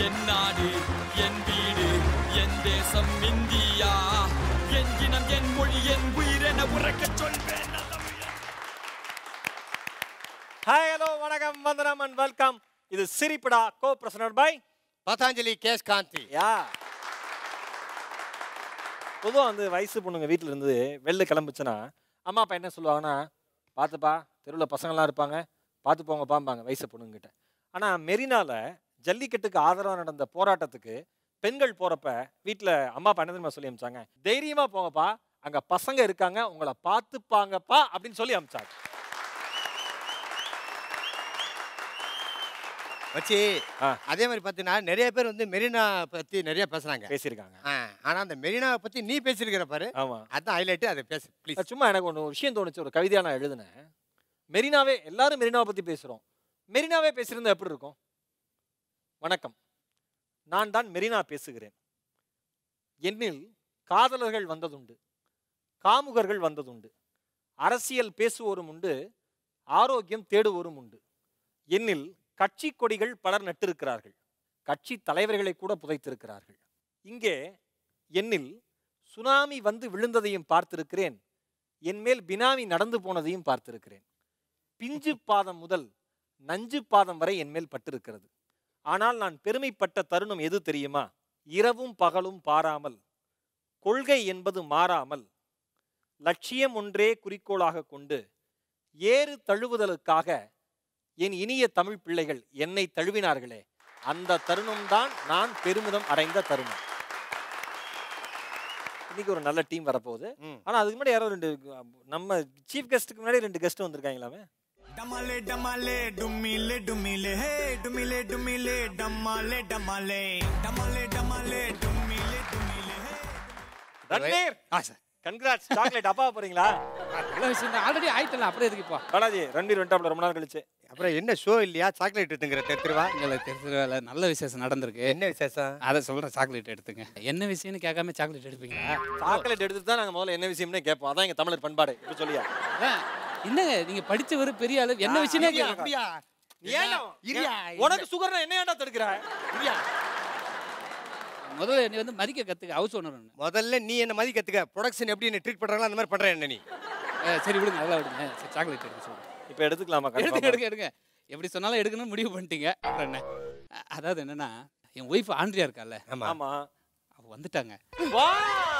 என் நாடு என் வீடு என் தேசம் இந்தியா என் இனம் என் மொழி என் உயிர் என உறக்கச் சொல்வேன் நான் தமிழன். ஹாய் ஹலோ வணக்கம் வந்தனம் அண்ட் வெல்கம் இது சிரிப்படா co present by Patanjali Kesh Kanti யா பொதுவாக வந்து வயசு பொண்ணுங்க வீட்டில் இருந்து வெளில கிளம்புச்சுன்னா அம்மா அப்பா என்ன சொல்லுவாங்கன்னா பார்த்துப்பா தெருவில் பசங்களாம் இருப்பாங்க பார்த்து போங்க பாம்பாங்க வயசு பொண்ணுங்கிட்ட ஆனால் மெரினால ஜல்லிக்கட்டுக்கு ஆதரவாக நடந்த போராட்டத்துக்கு பெண்கள் போகிறப்ப வீட்டில் அம்மா அப்பா என்ன தெரியுமா சொல்லி அமிச்சாங்க தைரியமாக போங்கப்பா அங்கே பசங்க இருக்காங்க உங்களை பார்த்துப்பாங்கப்பா அப்படின்னு சொல்லி அமிச்சாங்க வச்சு ஆ. அதே மாதிரி பார்த்தீங்கன்னா நிறைய பேர் வந்து மெரினா பத்தி நிறைய பேசுறாங்க பேசியிருக்காங்க ஆ, ஆனா அந்த மெரினாவை பத்தி நீ பேசியிருக்கிற பாரு ஆமாம் அதான் ஹைலைட் அதை பேசு ப்ளீஸ் அது சும்மா எனக்கு ஒன்று விஷயம் தோணுச்சு ஒரு கவிதையாக நான் எழுதினேன் மெரினாவே எல்லாரும் மெரினாவை பற்றி பேசுகிறோம் மெரினாவே பேசியிருந்தா எப்படி இருக்கும் வணக்கம் நான் தான் மெரினா பேசுகிறேன் என்னில் காதலர்கள் வந்ததுண்டு காமுகர்கள் வந்ததுண்டு அரசியல் பேசுவோரும் உண்டு ஆரோக்கியம் தேடுவோரும் உண்டு என்னில் கட்சி கொடிகள் பலர் நட்டிருக்கிறார்கள் கட்சி தலைவர்களை கூட புதைத்திருக்கிறார்கள் இங்கே என்னில் சுனாமி வந்து விழுந்ததையும் பார்த்திருக்கிறேன் என் மேல் பினாமி நடந்து போனதையும் பார்த்திருக்கிறேன் பிஞ்சு பாதம் முதல் நஞ்சு பாதம் வரை என் மேல் பட்டிருக்கிறது ஆனால் நான் பெருமைப்பட்ட தருணம் எது தெரியுமா இரவும் பகலும் பாராமல் கொள்கை என்பது மாறாமல் லட்சியம் ஒன்றே குறிக்கோளாக கொண்டு ஏறு தழுவுதலுக்காக என் இனிய தமிழ் பிள்ளைகள் என்னை தழுவினார்களே அந்த தருணம்தான் நான் பெருமிதம் அடைந்த தருணம் இன்னைக்கு ஒரு நல்ல டீம் வரப்போகுது ம். ஆனா அதுக்கு முன்னாடி யாரோ ரெண்டு நம்ம சீஃப் கெஸ்ட்டுக்கு முன்னாடி ரெண்டு கெஸ்ட் வந்திருக்காங்களாமே डमाले डमाले डुमिले डुमिले हे डुमिले डुमिले डमाले डमाले डमाले डमाले डुमिले डुमिले हे ரன்வீர் ஆ சார் கன்கிராட்ஸ் சாக்லேட் அப்பா போறீங்களா நல்ல விஷயம் தான் ஆல்ரெடி ஆயிட்டல அப்புறம் எதுக்கு இப்போ பாலாஜி ரன்வீர் வந்துட்டாப்ல ரொம்ப நாள் கழிச்சு அப்புறம் என்ன ஷோ இல்லையா சாக்லேட் எடுத்துங்கிற தெருவா எங்களுக்கு தெரிஞ்ச வேலை நல்ல விசேஷம் நடந்திருக்கு என்ன விசேஷம் அதை சொல்கிறேன் சாக்லேட் எடுத்துங்க என்ன விஷயம்னு கேட்காம சாக்லேட் எடுப்பீங்களா சாக்லேட் எடுத்துட்டு தான் நாங்க முதல்ல என்ன விஷயம்னே கேட்போம் அதான் எங்க தமிழர் பண்பாடு இப்ப சொல்லியா அதான், என்னங்க நீங்க படிச்சவர் பெரிய ஆளு என்ன விஷயமே அப்படியா, கேட்க அப்படியா நீ ஏன்டா இரியா, ஏன்? உனக்கு சுகர்னா என்ன ஏன்டா தடுக்கிற இரியா. முதல்ல என்னை வந்து மதிக்க கத்துக்க ஹவுஸ் ஓனர் முதல்ல நீ என்ன மாதிரி கத்துக்க ப்ரொடக்ஷன் எப்படி என்ன ட்ரீட் பண்றாங்களோ அந்த மாதிரி பண்றேன் என்ன நீ சரி விடுங்க அதெல்லாம் விடுங்க சரி சாக்லேட் எடுக்க சொல்லுங்க இப்ப எடுத்துக்கலாமா எடுங்க கண்டிப்பா எடுங்க எடுங்க எப்படி சொன்னாலும் எடுக்கணும்னு முடிவு பண்ணிட்டீங்க அப்புறம் என்ன அ- அதாவது என்னன்னா என் ஒய்ஃப் ஆண்ட்ரியா இருக்கால ஆமா ஆமா அவ வந்துட்டாங்க வா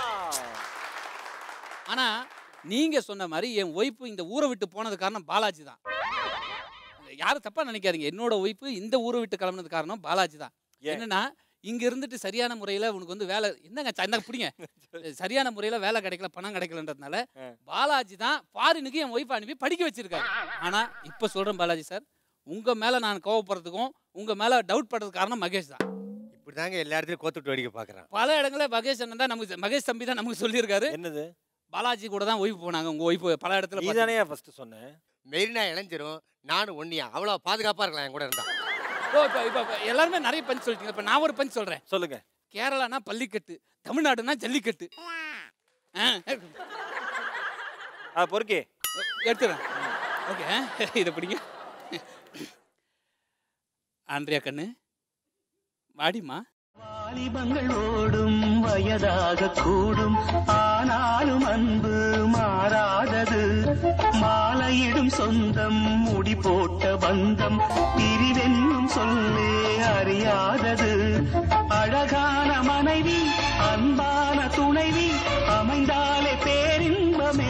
ஆனா நீங்க சொன்ன மாதிரி என் ஒய்ஃப் இந்த ஊரை விட்டு போனது காரணம் பாலாஜி தான் யாரும் தப்பா நினைக்காதீங்க என்னோட ஒய்ஃப் இந்த ஊரை விட்டு கிளம்புனது காரணம் பாலாஜி தான் ஏன்? என்னன்னா இங்க இருந்துட்டு சரியான முறையில உனக்கு வந்து வேலை என்னங்க ச- இந்தாங்க பிடிங்க சரியான முறையில வேலை கிடைக்கல பணம் கிடைக்கலன்றதுனால ஆ. பாலாஜி தான் ஃபாரினுக்கு என் ஒய்ஃப் அனுப்பி படிக்க வச்சிருக்காரு ஆனா இப்ப சொல்றேன் பாலாஜி சார் உங்க மேல நான் கோவப்படுறதுக்கும் உங்க மேல டவுட் படுறதுக்கு காரணம் மகேஷ் தான் இப்படிதாங்க எல்லா இடத்துலயும் கோத்துட்டு வேடிக்கை பாக்குறான் பல இடங்களில் மகேஷ் அண்ணன் தான் நமக்கு மகேஷ் தம்பி தான் நமக்கு சொல்லியிருக்காரு என்னது பாலாஜி கூட தான் ஒய்ஃப் போனாங்க உங்க ஒய்ஃப் பல இடத்துல நீ பார்த்து- தானே ஃபர்ஸ்ட் சொன்னேன் மெரினா இளைஞரும் நானும் ஒன்னியா அவ்வளவு பாதுகாப்பா இருக்கலாம் என் கூட இருந்தா ஓ இப்போ இப்போ இப்போ எல்லாருமே நிறைய பஞ்ச் சொல்லிட்டீங்க இப்போ நான் ஒரு பஞ்ச் சொல்கிறேன் சொல்லுங்க கேரளானா பள்ளிக்கட்டு தமிழ்நாடுனா ஜல்லிக்கட்டு ஆ ஆ பொறுக்கி எடுத்துறேன் ஓகே இதை பிடிங்க ஆண்ட்ரியா கண்ணு வாடிம்மா வாலிபங்கள் ஓடும் வயதாக கூடும் ஆனாலும் அன்பு மாறாதது மாலையிடும் சொந்தம் முடி போட்ட பந்தம் பிரிவென்னும் சொல்லே அறியாதது அழகான மனைவி அன்பான துணைவி அமைந்தாலே பேரின்பமே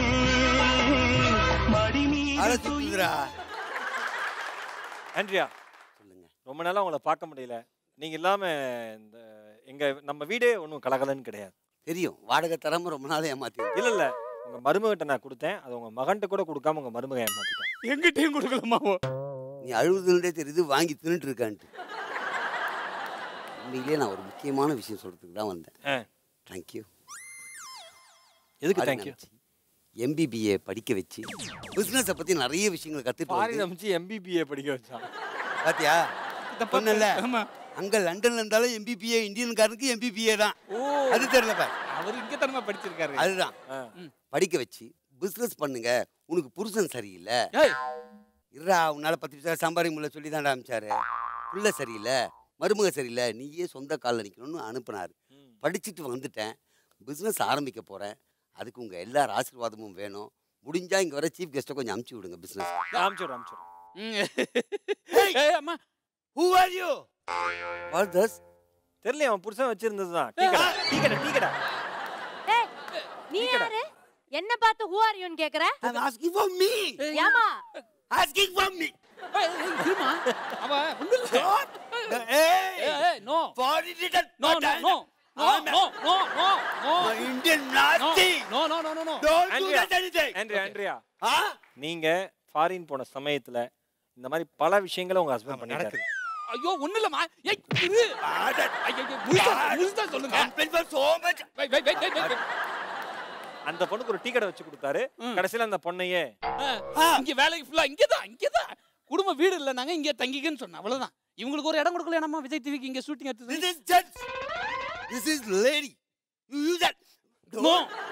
மடிமீது சுத்துதுடா ஆண்ட்ரியா சொல்லுங்க ரொம்ப நாளா உங்களை பார்க்க முடியல நீங்க இல்லாம இந்த எங்க நம்ம வீடே ஒன்றும் கலகலன்னு கிடையாது தெரியும் வாடகை தராம ரொம்ப நாள் ஏமாத்தி இல்ல இல்ல உங்க மருமகிட்ட நான் கொடுத்தேன் அது உங்க மகன்கிட்ட கூட கொடுக்காம உங்க மருமக ஏமாத்திட்டேன் எங்கிட்டையும் கொடுக்கலாமாவோ நீ அழுகுதுன்றே தெரியுது வாங்கி தின்னுட்டு இருக்கான்ட்டு உண்மையிலேயே நான் ஒரு முக்கியமான விஷயம் சொல்றதுக்கு தான் வந்தேன் ஆ. தேங்க்யூ எதுக்கு தேங்க்யூ எம்பிபிஏ படிக்க வச்சு பிஸ்னஸை பற்றி நிறைய விஷயங்களை கற்றுட்டு பாரி வந்து அமைச்சு எம்பிபிஏ படிக்க வச்சான் பாத்தியா சொன்னல ஆமா அங்க லண்டன்ல இருந்தாலும் எம்பிபிஏ இந்தியன்காரனுக்கு எம்பிபிஏ தான் அது தெரியல பாரு அவர் இங்கே தனமா படிச்சிருக்காரு அதுதான் ஆ. படிக்க வச்சு பிஸ்னஸ் பண்ணுங்க உனக்கு புருஷன் சரியில்லை ஏய் இருடா உன்னால பத்து பைசா சம்பாதிக்க முடியல சொல்லி தான்டா அமிச்சாரு புள்ள சரியில்லை மருமக சரியில்லை நீயே சொந்த காலில் நிற்கணும்னு அனுப்புனார் படிச்சுட்டு வந்துட்டேன் பிஸ்னஸ் ஆரம்பிக்க போகிறேன் அதுக்கு உங்கள் எல்லார் ஆசீர்வாதமும் வேணும் முடிஞ்சா இங்கே வர சீஃப் கெஸ்ட்டை கொஞ்சம் அமுச்சு விடுங்க பிஸ்னஸ் அமிச்சிடும் அமிச்சிடும் ம். ஏய், அம்மா ஹூ ஆர் யூ வாட் தஸ் தெரியல அவன் புருஷன் வச்சிருந்ததுதான் டீ கடை டீ கடை டீ கடை ஏய், நீ யாரு என்ன பார்த்து ஹூ ஆர் யூன்னு கேக்குற I am asking for me ஏமா ஆஸ்கிங் ஃபார் மீ ஏய், ஏய், இருமா அவ ஒண்ணும் இல்ல ஏய் ஏய், ஏய், no for it no no no no no no no no Indian no nasty no no no no no don't do Andrea that anything Andrea Andrea ஆ நீங்க ஃபாரின் போன சமயத்துல இந்த மாதிரி பல விஷயங்களை உங்க ஹஸ்பண்ட் பண்ணிட்டாரு நடக்குது ஐயோ ஒண்ணு இல்லம்மா ஏய் இரு ஆடட் ஐயோ ஐயோ, முழுசா முழுசா சொல்லுங்க complaint for so much wait wait wait wait அந்த பொண்ணுக்கு ஒரு டீ கடை வச்சு கொடுத்தாரு ம். கடைசியில அந்த பொண்ணையே இங்க வேலைக்கு ஃபுல்லா இங்க தான் இங்க தான் குடும்ப வீடு இல்ல நாங்க இங்க தங்கிக்கன்னு சொன்னேன் அவ்வளவுதான் இவங்களுக்கு ஒரு இடம் கொடுக்கல நம்ம விஜய் டிவிக்கு இங்க ஷூட்டிங் எடுத்தது this is judge this is lady you you that no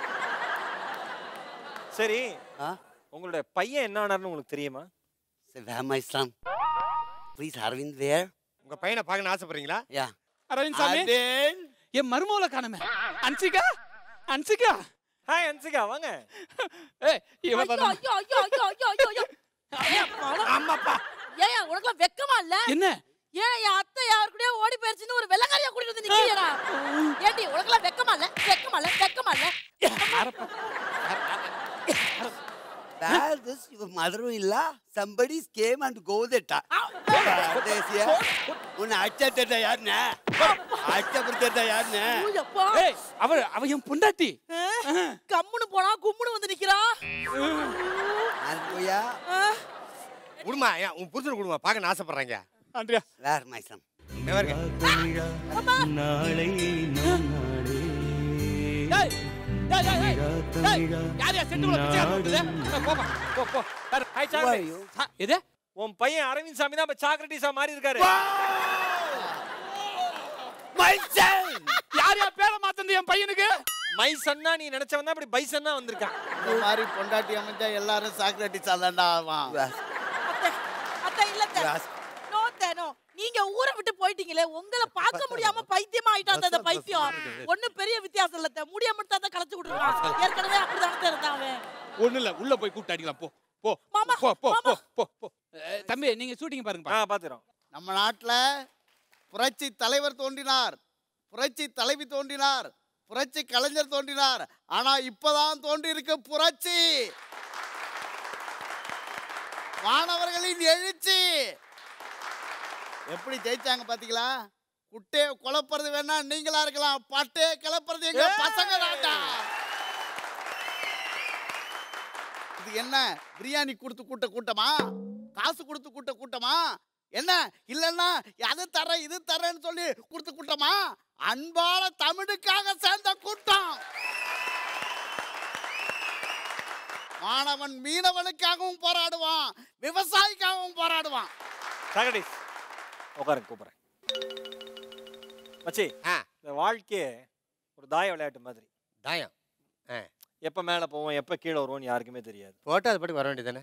சரி ஆ உங்களோட பையன் என்ன ஆனார்னு உங்களுக்கு தெரியுமா say where my son please Aravind where உங்க பையனை பார்க்கணும்னு ஆசைப்படுறீங்களா யா அரவிந்த் சாமி அரவிந்த் என் மருமகளை காணுமே அன்சிகா அன்சிகா ஹாய் அன்சிகா வாங்க ஏய் இவ ஐயோ ஐயோ ஐயோ ஐயோ ஐயோ ஐயோ ஐயோ ஏன் பணம்? ஆமாப்பா ஏன் உனக்குலாம் வெக்கமா இல்ல என்ன ஏன் என் அத்தை யாரு கூடயோ ஓடி போயிருச்சுன்னு ஒரு வெள்ளக்காரியா கூட்டிட்டு வந்து நிக்கிறா ஏண்டி உனக்குலாம் வெக்கமா இல்ல வெக்கமா இல்ல வெக்கமா இல்ல Where this your mother-in-law? Somebody came and go that. தேசிய உன்னை அச்சத்தட்ட யாருண்ணே அச்சப்படுத்தட்ட யாருண்ணே ஐயப்பா. ஏய் அவ அவ என் பொண்டாட்டி ஆ? கம்முன்னு போனா கும்முன்னு வந்து நிக்கிறா அது போயா குடுமா ஏன் உன் புருஷன் குடுமா பார்க்கணும்னு ஆசைப்படுறாங்க ஆண்ட்ரியா வேர் மை சன் நாளை நம் நாளே டேய் டேய் டேய் டேய் டேய் யார் யார் செட்டு உள்ள பிச்சை போடுது போ போ போ ஹாய் சாக்லேட் போ எது உன் பையன் அரவிந்த் சாமி தான் இப்ப சாக்லேட்டிஸா மாறி இருக்காரு மை சன் யார் யார் பேரை மாத்தந்து என் பையனுக்கு மை சன்னா நீ நினைச்சவன் தான் இப்படி பைசன்னா வந்திருக்கான் இந்த மாதிரி பொண்டாட்டி அமைஞ்சா எல்லாரும் சாக்லேட்டிஸ் தான்டா ஆவான் அத்தை அத்தை இல்ல அத்தை. நோ அத்தை, நோ. நீங்க ஊரை விட்டு போயிட்டீங்களே உங்களை பார்க்க முடியாம பைத்தியமா ஆயிட்டான் அந்த பைத்தியம் ஒண்ணும் பெரிய வித்தியாசம் இல்ல அத்தை. முடிய மட்டும் தான் கலச்சு விட்டுருவான் ஏற்கனவே அப்படிதானே இருந்தான் அவன் ஒண்ணு இல்ல உள்ள போய் கூப்பிட்டு அடிக்கலாம் போ போ மாமா, போ போ மாமா. போ போ போ அஹ், தம்பி நீங்க ஷூட்டிங் பாருங்க ஆ பா. பாத்துறோம் நம்ம நாட்டுல புரட்சி தலைவர் தோன்றினார் புரட்சி தலைவி தோன்றினார் புரட்சி கலைஞர் தோன்றினார் ஆனா இப்பதான் தோன்றி இருக்கு புரட்சி மாணவர்களின் எழுச்சி எப்படி ஜெயிச்சாங்க பாத்தீங்களா குட்டையை குழப்பறது வேணா நீங்களா இருக்கலாம் பட்டையை கிளப்புறது எங்க பசங்க தான்டா இது என்ன பிரியாணி கொடுத்து கூட்ட கூட்டமா காசு கொடுத்து கூட்ட கூட்டமா என்ன இல்லைன்னா அது தரேன் இது தரேன்னு சொல்லி கொடுத்து கூட்டமா அன்பால தமிழுக்காக சேர்ந்த கூட்டம் மாணவன் மீனவனுக்காகவும் போராடுவான் விவசாயிக்காகவும் போராடுவான் சாக்லேட்டிஸ் உட்காருங்க கூப்பிடுறேன் மச்சி ஆ. இந்த வாழ்க்கையே ஒரு தாய விளையாட்டு மாதிரி தாயம் எப்ப மேல போவோம் எப்ப கீழே வருவோம்னு யாருக்குமே தெரியாது போட்டா அது பாட்டுக்கு வர வேண்டியதானே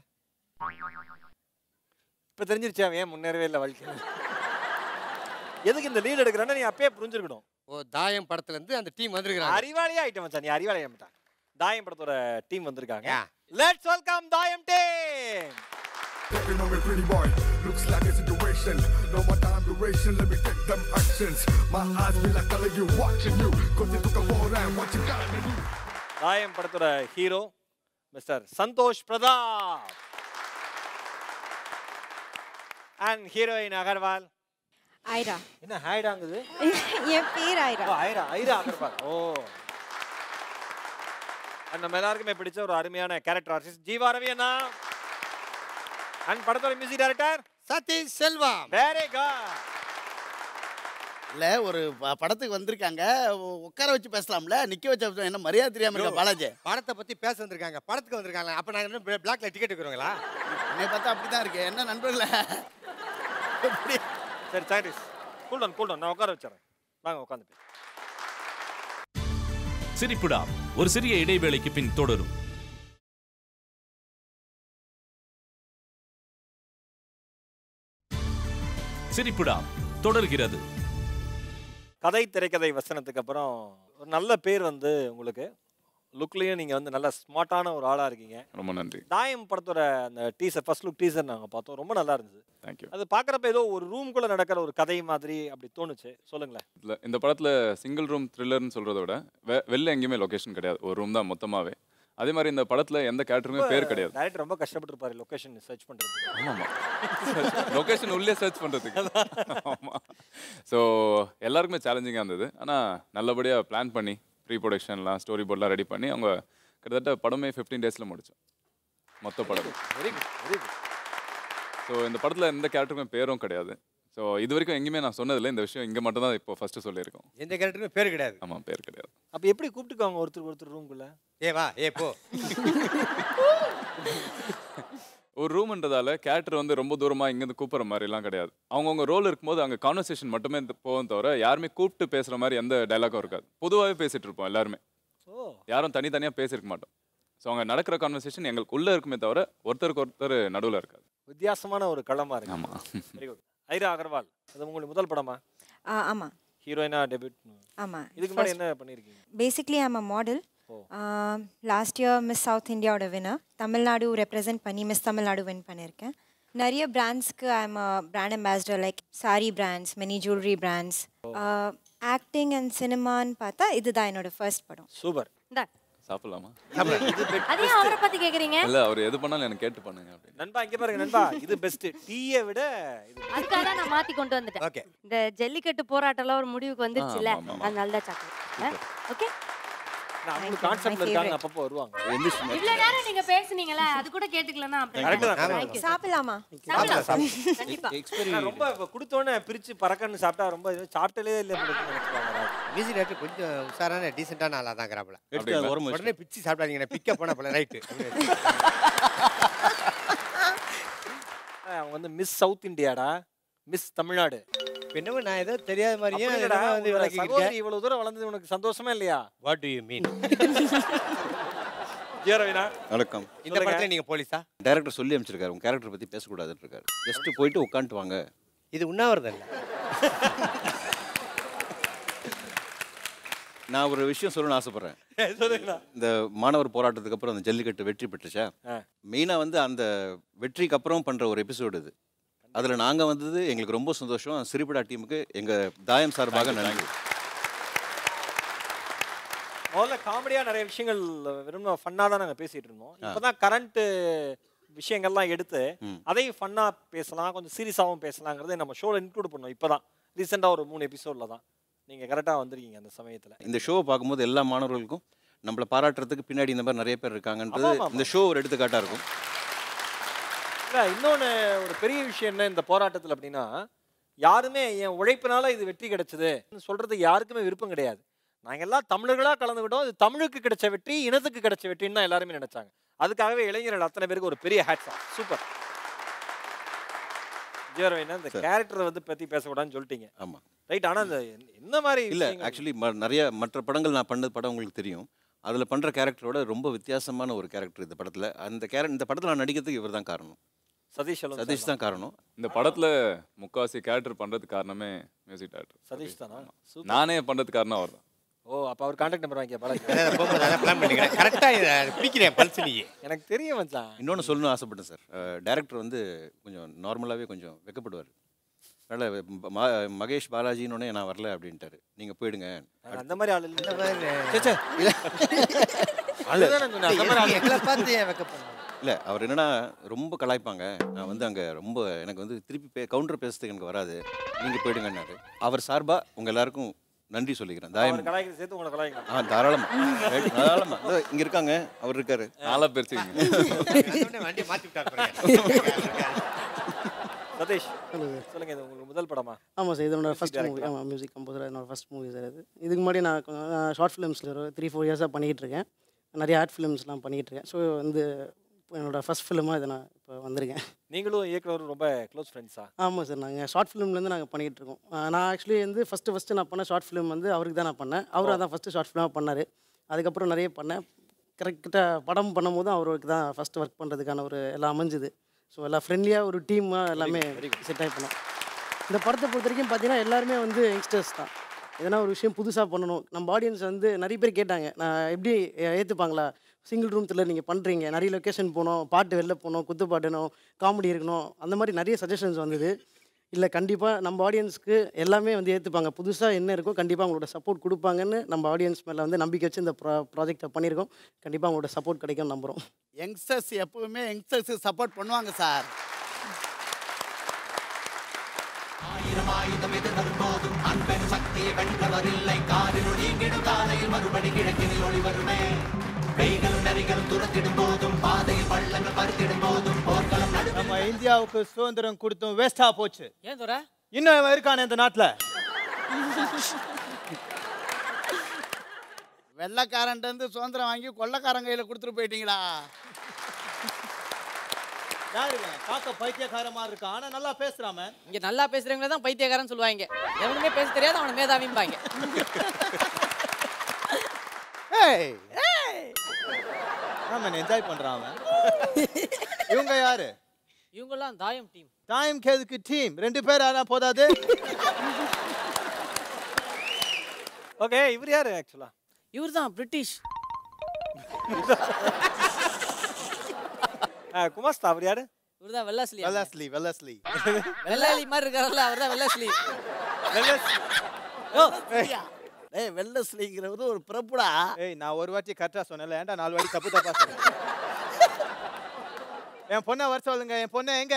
இப்ப தெரிஞ்சிருச்சா அவன் ஏன் முன்னேறவே இல்லை வாழ்க்கையில் எதுக்கு இந்த லீட் எடுக்கிறேன்னா நீ அப்பயே புரிஞ்சிருக்கணும் ஓ தாயம் படத்துல இருந்து அந்த டீம் வந்திருக்காங்க அறிவாளியே ஆயிட்ட மச்சான் நீ அறிவாளி ஆயிட்டான் தாயம் படத்தோட டீம் வந்திருக்காங்க Yeah. Let's welcome Thaayam team Stepping on me pretty boy, looks like a situation. No more time duration, let me take them actions. My eyes feel like telling you, watching you. Cause you took a war and what you gotta do. Thaayam படத்தோட hero mister Santhosh Prathap and heroine Agarwal Aira என்ன ஹைடாங்குது என் பேர் Aira oh Aira Aira Agarwal oh and நம்ம எல்லாருக்குமே பிடிச்ச ஒரு அருமையான கேரக்டர் ஆர்டிஸ்ட் ஜீவா ரவி அண்ணா அண்ட் படத்தோட music director Sathish Selva very good இல்ல ஒரு ப- படத்துக்கு வந்திருக்காங்க உ- உட்கார வச்சு பேசலாம்ல நிக்க வச்ச என்ன மரியாதை தெரியாம இருக்கா பாலாஜி படத்தை பத்தி பேச வந்திருக்காங்க படத்துக்கு வந்திருக்காங்க அப்ப நாங்க என்ன பிளாக்ல டிக்கெட் எடுக்கிறோங்களா என்னை பார்த்தா அப்படிதான் இருக்கு என்ன நண்பர்களே எப்படி சரி சாரிஸ் கூல் டவுன் கூல் டவுன் நான் உட்கார வச்சிடறேன் வாங்க உட்காந்து பேசு சிரிப்புடா ஒரு சிறிய இடைவேளைக்கு பின் தொடரும் சிரிப்புடா தொடர்கிறது கதை திரைக்கதை வசனத்துக்கு அப்புறம் ஒரு நல்ல பேர் வந்து உங்களுக்கு லுக்லேயும் நீங்கள் வந்து நல்ல ஸ்மார்ட்டான ஒரு ஆளாக இருக்கீங்க ரொம்ப நன்றி தாயம் படத்தோட அந்த டீசர் ஃபர்ஸ்ட் லுக் டீசர் நாங்கள் பார்த்தோம் ரொம்ப நல்லா இருந்தது தேங்க்யூ அது பார்க்குறப்ப ஏதோ ஒரு ரூம்குள்ளே நடக்கிற ஒரு கதை மாதிரி அப்படி தோணுச்சு சொல்லுங்களேன் இதில் இந்த படத்தில் சிங்கிள் ரூம் த்ரில்லர்னு சொல்கிறத விட வெ வெளில எங்கேயுமே லொகேஷன் கிடையாது ஒரு ரூம் தான் மொத்தமாகவே அதே மாதிரி இந்த படத்தில் எந்த கேரக்டருமே பேர் கிடையாது டேரக்டர் ரொம்ப கஷ்டப்பட்டிருப்பாரு லொகேஷன் சர்ச் பண்ணுறது ஆமாம் லொகேஷன் உள்ளே சர்ச் பண்ணுறதுக்கு ஆமாம் ஸோ எல்லாருக்குமே சேலஞ்சிங்காக இருந்தது ஆனால் நல்லபடியாக பிளான் பண்ணி ப்ரீ ப்ரொடக்ஷன்லாம் ஸ்டோரி போர்ட்லாம் ரெடி பண்ணி அவங்க கிட்டத்தட்ட படமே ஃபிஃப்டீன் டேஸில் முடித்தோம் மொத்த படம் very good very good so இந்த படத்தில் எந்த கேரக்டருக்குமே பேரும் கிடையாது ஸோ இது வரைக்கும் எங்கேயுமே நான் சொன்னதில்லை இந்த விஷயம் இங்கே மட்டும் தான் இப்போ ஃபஸ்ட்டு சொல்லியிருக்கோம் எந்த கேரக்டருமே பேர் கிடையாது ஆமாம் பேர் கிடையாது அப்போ எப்படி கூப்பிட்டுக்குவாங்க ஒருத்தர் ஒருத்தர் ரூம்குள்ளே ஏ வா ஏ போ ஒரு ரூம்ன்றதால கேரக்டர் வந்து ரொம்ப தூரமாக இங்கேருந்து கூப்பிட்ற மாதிரிலாம் கிடையாது அவங்கவுங்க ரோல் இருக்கும்போது அங்கே கான்வர்சேஷன் மட்டுமே இந்த போகும் தவிர யாருமே கூப்பிட்டு பேசுகிற மாதிரி எந்த டைலாகும் இருக்காது பொதுவாகவே பேசிகிட்டு இருப்போம் எல்லாருமே ஓ யாரும் தனித்தனியாக பேசியிருக்க மாட்டோம் ஸோ அங்கே நடக்கிற கான்வர்சேஷன் எங்களுக்கு உள்ளே இருக்குமே தவிர ஒருத்தருக்கு ஒருத்தர் நடுவில் இருக்காது வித்தியாசமான ஒரு களமாக இருக்கு ஆமாம் வெரி குட் ஐரா அகர்வால் அது உங்களுக்கு முதல் படமா ஆ ஆமாம் ஹீரோயினா டெபியூட் ஆமாம் இதுக்கு முன்னாடி என்ன பண்ணியிருக்கீங்க basically I'm a model last year miss south இந்தியாவோட வினர் தமிழ்நாடு ரெப்ரசன்ட் பண்ணி மிஸ் தமிழ்நாடு வின் பண்ணியிருக்கேன் நிறைய பிராண்ட்ஸ்க்கு I'm a brand ambassador like sari brands many jewellery brands acting and சினிமான்னு பார்த்தா இதுதான் என்னோட ஃபர்ஸ்ட் படம் சூப்பர் சாப்பிடலாமா அதே அவரை பத்தி கேக்குறீங்க இல்லை அவர் எது பண்ணாலும் எனக்கு கேட்டு பண்ணுங்க அப்படின்னு நண்பா இங்க பாருங்க நண்பா இது பெஸ்ட் டீயை விட இது அதுக்காக தான் நான் மாத்தி கொண்டு வந்துட்டேன் ஓகே இந்த ஜல்லிக்கட்டு போராட்டம்லாம் ஒரு முடிவுக்கு வந்துருச்சுல்ல ஆமா, ஆமா. அதனால தான் சாக்லேட் ஓகே நான் அவங்களுக்கு கான்செப்ட்ல இருக்காங்க அப்பப்போ வருவாங்க இவ்வளவு நேரம் நீங்க பேசுனீங்களே அது கூட கேட்டுக்கலன்னா Correct தான், அப்புறம் correct Thank you. சாப்பிடலாமா சாப்பிடலாம் கண்டிப்பா நான் ரொம்ப இப்ப கொடுத்தோன்னே பிரிச்சு பறக்கன்னு சாப்பிட்டா ரொம்ப இது சாப்பிட்டலே இல்லை நினைச்சுவாங்க மியூசிக் டேரக்டர் கொஞ்சம் உஷாரான டீசெண்டான ஆளாக தான் இருக்கிறாப்புல எடுத்து அதை அப்படிங்களா? உடனே பிச்சு சாப்பிடாதீங்க பிக்கப் பண்ண போல ரைட்டு அவங்க வந்து மிஸ் சவுத் இந்தியாடா மிஸ் தமிழ்நாடு என்னமோ நான் ஏதோ தெரியாத மாதிரியே அப்படி இல்லடா, என்னமோ வந்து உங்களோட விளக்கிக்கிட்டேன் சகோதரி இவ்வளவு தூரம் வளர்ந்தது உனக்கு சந்தோஷமா இல்லையா வாட் டு யூ மீன் ஜீரவினா வணக்கம் இந்த படத்துல நீங்க போலீஸா டைரக்டர் சொல்லி அமைச்சிருக்காரு உங்க கேரக்டர் பத்தி பேசக்கூடாதுன்னு இருக்காரு ஜஸ்ட் போயிட்டு உட்காந்துட்டு வாங்க இது உண்ணாவிரதம் இல்ல நான் ஒரு விஷயம் சொல்லணும்னு ஆசைப்படுறேன் சொல்லுங்களா இந்த மாணவர் போராட்டத்துக்கு அப்புறம் அந்த ஜல்லிக்கட்டு வெற்றி பெற்றுச்சா ஆ. மெயினாக வந்து அந்த வெற்றிக்கு அப்புறம் பண்ணுற ஒரு எபிசோடு இது அதில் நாங்கள் வந்தது எங்களுக்கு ரொம்ப சந்தோஷம் சிறுபிடா டீமுக்கு எங்கள் தாயம் சார்பாக நன்றி முதல்ல காமெடியா நிறைய விஷயங்கள் வெறும் ஃபன்னாக தான் நாங்கள் பேசிட்டு இருந்தோம் இப்போதான் கரண்ட் விஷயங்கள்லாம் எடுத்து ம். அதையும் ஃபன்னா பேசலாம் கொஞ்சம் சீரியஸாகவும் பேசலாங்கிறதை நம்ம ஷோவில் இன்க்ளூட் பண்ணோம் இப்போதான் ரீசெண்டாக ஒரு மூணு எபிசோடில் தான் நீங்கள் கரெக்டாக வந்திருக்கீங்க அந்த சமயத்தில் இந்த ஷோவை பார்க்கும்போது எல்லா மாணவர்களுக்கும் நம்மளை பாராட்டுறதுக்கு பின்னாடி இந்த மாதிரி நிறைய பேர் இருக்காங்கன்றது ஆமா, ஆமா, இந்த ஷோ ஒரு எடுத்துக்காட்டாக இருக்கும் இல்லை இன்னொன்று ஒரு பெரிய விஷயம் என்ன இந்த போராட்டத்தில் அப்படின்னா யாருமே என் உழைப்பினால இது வெற்றி கிடைச்சது சொல்றதுக்கு யாருக்குமே விருப்பம் கிடையாது நாங்கள் எல்லாம் தமிழர்களாக கலந்துக்கிட்டோம் இது தமிழுக்கு கிடைச்ச வெற்றி இனத்துக்கு கிடைச்ச வெற்றின்னு தான் எல்லாருமே நினைச்சாங்க அதுக்காகவே இளைஞர்கள் அத்தனை பேருக்கு ஒரு பெரிய ஹேட்ஸ் ஆஃப் சூப்பர் ஜீரவைனா இந்த கேரக்டரை வந்து பற்றி பேசக்கூடாதுன்னு சொல்லிட்டீங்க ஆமாம் ரைட் ஆனால் இந்த என்ன- என்ன மாதிரி இல்லை விஷயங்கள்? ஆக்சுவலி நிறைய மற்ற படங்கள் நான் பண்ணது படம் உங்களுக்கு தெரியும் அதில் பண்ணுற கேரக்டரோட ரொம்ப வித்தியாசமான ஒரு கேரக்டர் இந்த படத்தில் அந்த கேரக்டர் இந்த படத்தில் நான் நடிக்கிறதுக்கு இவர் தான் காரணம் சதீஷ் அலோன் சதீஷ் தான் காரணம் இந்த படத்தில் முக்காவாசி கேரக்டர் பண்ணுறதுக்கு காரணமே மியூசிக் டேரக்டர் சதீஷ் தானா சூப்பர் நானே பண்ணுறதுக்கு காரணம் அவர் தான் ஓ அப்போ அவர் கான்டாக்ட் நம்பர் வாங்கிக்க பழக்கம் போகும்போது அதான் பிளான் பண்ணிக்கிறேன் கரெக்டாக பிடிக்கிறேன் பல்ஸ் நீ எனக்கு தெரியும் மச்சான் இன்னொன்று சொல்லணும்னு ஆசைப்பட்டேன் சார் டேரக்டர் வந்து கொஞ்சம் நார்மலாகவே கொஞ்சம் வெக்கப்படுவார் அதனால் ம- மகேஷ் பாலாஜின்னு நான் வரல அப்படின்ட்டாரு நீங்கள் போயிடுங்க நாங்க அந்த மாதிரி ஆள் இல்லை சே, சே. அதுதான் நான் சொன்னேன், அந்த மாதிரி ஆள் எங்களை பார்த்து ஏன் வைக்க பண்ண இல்லை அவர் என்னன்னா ரொம்ப கலாய்ப்பாங்க நான் வந்து அங்கே ரொம்ப எனக்கு வந்து திருப்பி பே கவுண்டர் பேசுறதுக்கு எனக்கு வராது நீங்கள் போயிடுங்கன்னாரு அவர் சார்பாக உங்கள் எல்லாருக்கும் நன்றி சொல்லிக்கிறேன் தாயம் அவர் கலாய்க்கிறது சேர்த்து உங்களை கலாய்க்கலாம் ஆ தாராளமா Right, தாராளமா இதோ இங்க இருக்காங்க அவர் இருக்காரு நாலா பிரிச்சுக்கிங்க வண்டியை மாற்றி விட்டார் சதீஷ் சொல்லுங்க இது உங்களுக்கு முதல் படமா ஆமாம் சார் இது என்னோட Music ஃபஸ்ட் மூவி director. ஆமாம் மியூசிக் கம்போசர் என்னோட ஃபஸ்ட் மூவி சார் இது இதுக்கு முன்னாடி நான் ஷார்ட் ஃபிலிம்ஸில் ஒரு த்ரீ ஃபோர் இயர்ஸாக பண்ணிக்கிட்டு இருக்கேன் நிறைய ஆர்ட் ஃபிலிம்ஸ்லாம் பண்ணிக்கிட்டு இருக்கேன் ஸோ வந்து என்னோட ஃபஸ்ட் ஃபிலிமாக இதை நான் இப்போ வந்திருக்கேன் நீங்களும் இயக்குனரும் ரொம்ப க்ளோஸ் ஃப்ரெண்ட்ஸா ஆமாம் சார் நாங்கள் ஷார்ட் ஃபிலிம்லேருந்து நாங்கள் பண்ணிகிட்டு இருக்கோம் அஹ் நான் ஆக்சுவலி வந்து ஃபஸ்ட்டு ஃபஸ்ட்டு நான் பண்ண ஷார்ட் ஃபிலிம் வந்து அவருக்கு தான் நான் பண்ணேன் அவர் அதான் ஃபஸ்ட்டு ஷார்ட் ஃபிலிமாக பண்ணார் அதுக்கப்புறம் நிறைய பண்ணேன் கரெக்டாக படம் பண்ணும்போது அவருக்கு தான் ஃபஸ்ட்டு ஒர்க் பண்ணுறதுக்கான ஒரு எல்லாம் அமைஞ்சுது ஸோ எல்லாம் ஃப்ரெண்ட்லியாக ஒரு டீமாக எல்லாமே செட் ஆகி பண்ணோம் இந்த படத்தை பொறுத்த வரைக்கும் பார்த்தீங்கன்னா எல்லாருமே வந்து யங்ஸ்டர்ஸ் தான் எதனா ஒரு விஷயம் புதுசாக பண்ணணும் நம்ம ஆடியன்ஸ் வந்து நிறைய பேர் கேட்டாங்க நான் எப்படி ஏற்றுப்பாங்களா சிங்கிள் ரூம் த்ரில்லர் நீங்கள் பண்ணுறீங்க நிறைய லொக்கேஷன் போகணும் பாட்டு வெளில போகணும் குத்து பாடணும் காமெடி இருக்கணும் அந்த மாதிரி நிறைய சஜஷன்ஸ் வந்தது இல்லை கண்டிப்பாக நம்ம ஆடியன்ஸ்க்கு எல்லாமே வந்து ஏற்றுப்பாங்க புதுசாக என்ன இருக்கோ கண்டிப்பாக அவங்களோட சப்போர்ட் கொடுப்பாங்கன்னு நம்ம ஆடியன்ஸ் மேலே வந்து நம்பிக்கை வச்சு இந்த ப்ரா ப்ராஜெக்டை பண்ணியிருக்கோம் கண்டிப்பாக அவங்களோட சப்போர்ட் கிடைக்கும் நம்புகிறோம் யங்ஸ்டர்ஸ் எப்பவுமே யங்ஸ்டர்ஸுக்கு சப்போர்ட் பண்ணுவாங்க சார் ஆயிரம் எது வரும்போதும் அன்பெனும் சக்தியை வென்றவரில்லை காரில் நீங்கிடும் காலையில் மறுபடி கிழக்கினில் ஒளி வருமே வெய்களும் நரிகளும் துரத்திடும் போதும் பாதையில் பள்ளங்கள் பறித்திடும் போதும் போர்க்களம் நடு நம்ம இந்தியாவுக்கு சுதந்திரம் கொடுத்தும் வேஸ்டா போச்சு ஏன் தோற இன்னும் இவன் இருக்கானே இந்த நாட்டுல வெள்ளக்காரன்ட்டு இருந்து சுதந்திரம் வாங்கி கொள்ளக்காரன் கையில் கொடுத்துட்டு போயிட்டீங்களா யாரு இவன்? காக்க பைத்தியக்காரமா இருக்கான் ஆனா நல்லா பேசுறாம இங்க நல்லா பேசுறவங்கள தான் பைத்தியக்காரன் சொல்லுவாங்க எவனுமே பேச தெரியாது அவன மேதாவிம்பாங்க ஏய் ஆமாம் என்ஜாய் பண்றான் அவன் இவங்க யாரு இவங்கெல்லாம் தாயம் டீம் டைம் கேதுக்கு டீம் ரெண்டு பேர் ஆனா போதாது ஓகே இவர் யாரு ஆக்சுவலா இவர் தான் பிரிட்டிஷ் குமாஸ்தா அவர் யாரு இவர் தான் வெள்ளாஸ்லி வெள்ளஸ்லி வெள்ளஸ்லி வெள்ளாளி மாதிரி இருக்காருல்ல அவர் தான் வெள்ளாஸ்லி ஏய் வெள்ளஸ்லிங்கிறவர் ஒரு பிரபுடா ஏய் நான் ஒரு வாட்டி கரெக்டா சொன்னேன்ல ஏன்டா நாலு வாட்டி தப்பு தப்பா சொன்னேன் என் பொண்ணை வர சொல்லுங்க என் பொண்ணை எங்க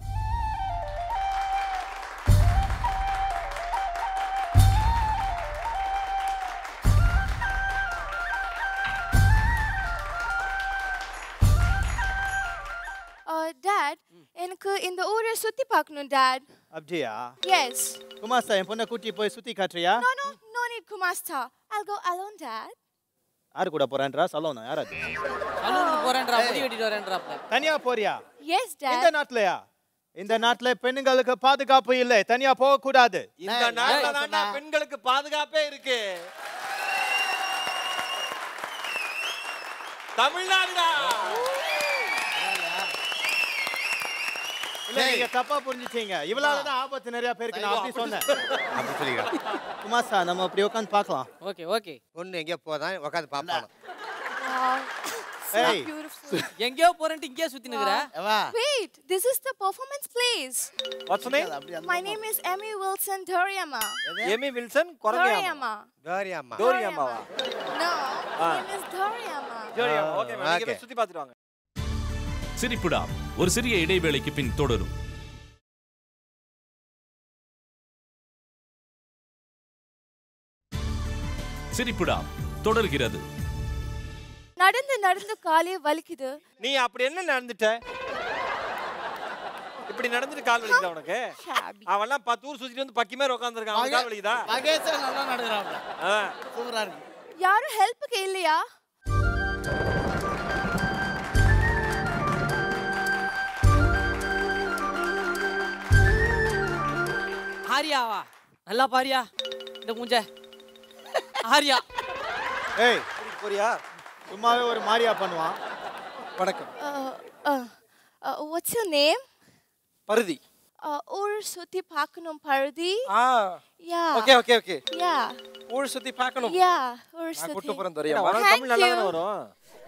டாட் எனக்கு இந்த ஊரை சுத்தி பார்க்கணும் டாட் அப்படியா எஸ் குமாஸ்தா என் பொண்ணை கூட்டி போய் சுத்தி காட்டுறியா நோ நோ நோ நீட் குமாஸ்தா I'll go alone டாட் யாரு கூட போறேன்றா சலோனா யாராது சலூனுக்கு போறேன்றா முடி வெட்டிட்டு வரேன்றாப்ல தனியா போறியா எஸ் இந்த டாட் நாட்டுலயா இந்த நாட்டுல பெண்களுக்கு பாதுகாப்பு இல்லை தனியா போக கூடாது இந்த நாட்டுல தான்டா பெண்களுக்கு பாதுகாப்பே இருக்கு தமிழ்நாடுடா இல்ல நீங்க தப்பா புரிஞ்சுச்சீங்க இவளால தான் ஆபத்து நிறைய பேருக்கு நான் அப்படி சொன்னேன் அப்படி சொல்லிக்கலாம் குமாஸ்தா நம்ம அப்படி உட்காந்து பார்க்கலாம் ஓகே ஓகே பொண்ணு எங்கேயோ போதான் உட்காந்து பார்ப்பானோ ஏய் எங்கேயோ போறேன்ட்டு இங்கேயே சுத்தி நிக்கிற Wait, this is the performance place. What's her name? My name is Emmy Wilson Doriyama. Emmy Wilson குரங்கையாமா Doriyama. டோரியாம்மா டோரியாமாவா No, Ah. my name is Doriyama. Doriyama okay நீங்க Okay. போய் சுத்தி பார்த்துட்டு வாங்க சிரிப்புடா ஒரு சிறிய இடைவேளைக்கு பின் தொடரும் சிரிப்புடா தொடர்கிறது நடந்து நடந்து காலே வலிக்குது நீ அப்படி என்ன நடந்துட்ட இப்படி நடந்துட்டு கால் வலிக்குதா உனக்கு அவன்லாம் பத்து ஊர் சுத்திட்டு வந்து பக்கி மாதிரி உட்காந்துருக்கான் அவன் கால் வலிக்குதா மகேஷே நல்லா நடக்கிறாப்ல ஆ. சூப்பரா இருக்கு யாரும் ஹெல்ப்புக்கு இல்லையா ஆரியாவா நல்லா பாரியா இந்த மூஞ்ச ஆரியா ஏய் போறியா சும்மாவே ஒரு மாரியா பண்ணுவான் வணக்கம் Uh, uh, uh, what's your name? பருதி Uh, ஊர் சுத்தி பார்க்கணும் பழுதி ஆ Yeah. Okay okay okay Yeah. ஊர் சுத்தி பார்க்கணும் Yeah, ஊர் நான் சுத்தி. கூட்டு போறேன் தெரியாமா Thank தமிழ் நல்லா தானே you. வரும்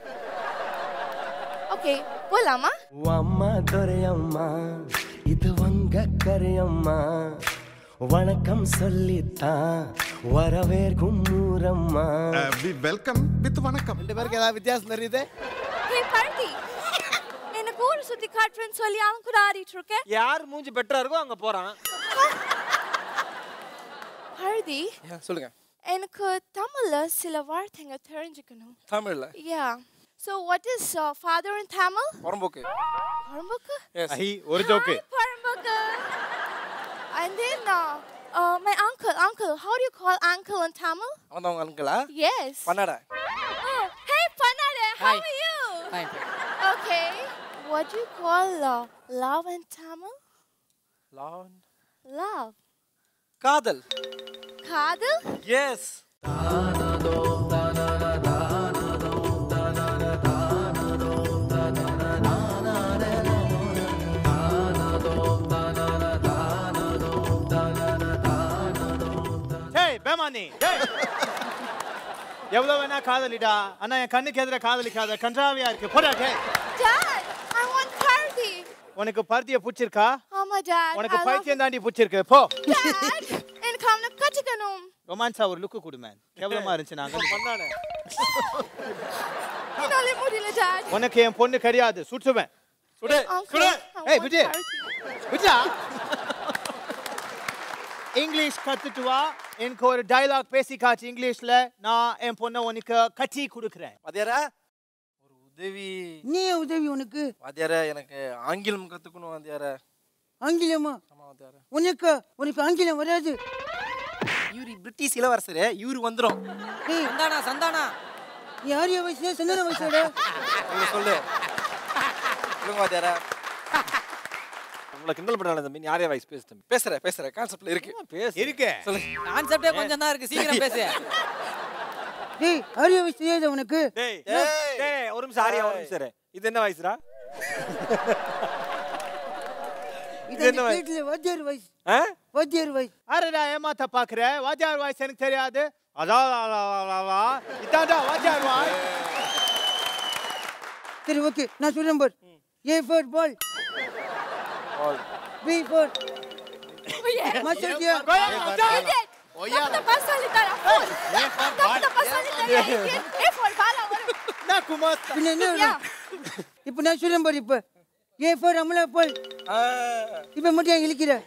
Okay, போலாமா அம்மா துரையம்மா இது வங்க கரையம்மா வணக்கம் சொல்லித்தான் வரவேற்கும் ஊரம்மா வெல்கம் வித் வணக்கம் ரெண்டு பேருக்கு ஏதாவது வித்தியாசம் தெரியுது ஹே பழுதி எனக்கு ஊர் சுத்தி காட்டுறேன்னு சொல்லி அவன் கூட ஆடிட்டு இருக்கேன் யார் மூஞ்சி பெட்டரா இருக்கோ அங்க போறான் பழுதி சொல்லுங்க எனக்கு தமிழ்ல சில வார்த்தைங்க தெரிஞ்சுக்கணும் தமிழ்ல Yeah. So what is uh, father in Tamil? புறம்போக்கு Parambaka? ஐ ஒரு joke Parambaka. And then uh, uh, my uncle, uncle, how do you call uncle in Tamil? அவன் அவங்க அங்கிளா Yes. பண்ணாட Oh, hey Panade, how Hi. are you? Fine, fine. Okay. What do you call uh, love in Tamil? Love. காதல் Kadal? Yes எவ்வளவு வேணா காதலிடா ஆனா என் கண்ணுக்கு எதிர காதலிக்காத கன்றாவியா இருக்கு போடா டேய் Dad, I want party. உனக்கு பருத்திய பிடிச்சிருக்கா ஆமா டாட் உனக்கு பைத்தியம் தாண்டி பிடிச்சிருக்கு போ எனக்கு அவனை கட்டிக்கணும் ரொமான்ஸா ஒரு லுக்கு கொடு மேன் கேவலமா இருந்துச்சு நாங்க பண்ணானே என்னால முடியல டாட் உனக்கு என் பொண்ணு கிடையாது சுட்டுவேன் சுடு Uncle, சுடு I ஏய் want விஜய் party. விஜயா இங்கிலீஷ் கத்துட்டு வா எனக்கு ஒரு டயலாக் பேசி காச்சு இங்கிலீஷ்ல நான் என் பொண்ணை உனக்கு கட்டி கொடுக்குறேன் வாத்தியாரா ஒரு உதவி நீ உதவி உனக்கு வாத்தியாரா எனக்கு ஆங்கிலம் கத்துக்கணும் வாத்தியாரா ஆங்கிலமா உனக்கு உனக்கு ஆங்கிலம் வராது இவரு பிரிட்டிஷ் இளவரசரு இவரு வந்துரும் சந்தானா சந்தானா யார் வயசு சந்தன வயசோட சொல்லு சொல்லு சொல்லுங்க வாத்தியாரா உங்களை கிண்டல் பண்ணால தம்பி நீ யாரையா வாய்ஸ் பேசு தம்பி பேசுறேன் பேசுறேன் கான்செப்ட்ல இருக்கு பேசு இருக்கு சொல்லு கான்செப்டே கொஞ்சம் தான் இருக்கு சீக்கிரம் பேசு டேய் ஆரிய வயசு தெரியாத உனக்கு டேய் டேய் ஒரு நிமிஷம் ஆரியா ஒரு நிமிஷம் இரு. இது என்ன வயசுடா இது இது என்ன அந்த வயசு? வீட்டுல வாத்தியார் வயசு ஆ? வாத்தியார் வயசு அரடா ஏமாத்த பாக்குற வாத்தியார் வாய்ஸ் எனக்கு தெரியாது அதான் லா, லா, லா, லா, லா. இதான்டா வாத்தியார் வாய் சரி ஓகே நான் சொல்றேன் பார் A for ball B for muster dear Tanta pasalita la full. Tanta pasalita la E for bala வரும். நான் குமாஸ்தா பின்ன என்ன வேணும்? இப்போ நான் சொல்றேன் பாரு இப்போ ஏ ஃபார் அமலா பால் இப்போ மட்டும் ஏன் இழுக்கிற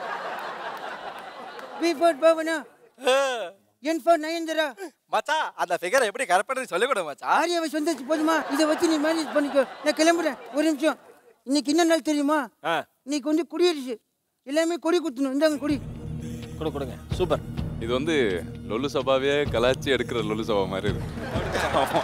B for Bhavana N for Nayanthara மச்சான் அந்த ஃபிகரை எப்படி கரெக்ட் பண்ணி சொல்லிக் கொடு மச்சான் ஆரியா வயசு வந்துச்சு போதுமா இதை வச்சு நீ மேனேஜ் பண்ணிக்கோ நான் கிளம்புறேன் ஒரு நிமிஷம் இன்னைக்கு என்ன நாள் தெரியுமா ஆ இன்னைக்கு வந்து குடியிருச்சு எல்லாமே கொடி குத்தணும் இந்தாங்க கொடி கொடு கொடுங்க சூப்பர் இது வந்து லொல்லு சபாவே கலாச்சி எடுக்கிற லொல்லு சபா மாதிரி இருக்கு ஆமா.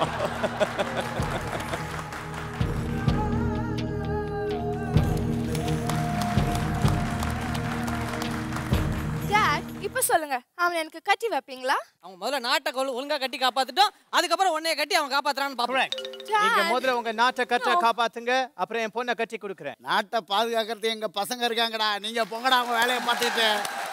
டாட் இப்போ சொல்லுங்க அவன் எனக்கு கட்டி வைப்பீங்களா அவன் முதல்ல நாட்டை கொல் ஒழுங்கா கட்டி காப்பாத்திட்டோம் அதுக்கப்புறம் உன்னைய கட்டி அவன் காப்பாத்துறான்னு பாப்போம் நீங்க முதல்ல உங்க நாட்டை கட்ட காப்பாத்துங்க அப்புறம் என் பொண்ணை கட்டி கொடுக்குறேன் நாட்டை பாதுகாக்கிறது எங்க பசங்க இருக்காங்கடா நீங்க போங்கடா அவங்க வேலையை பார்த்துட்டு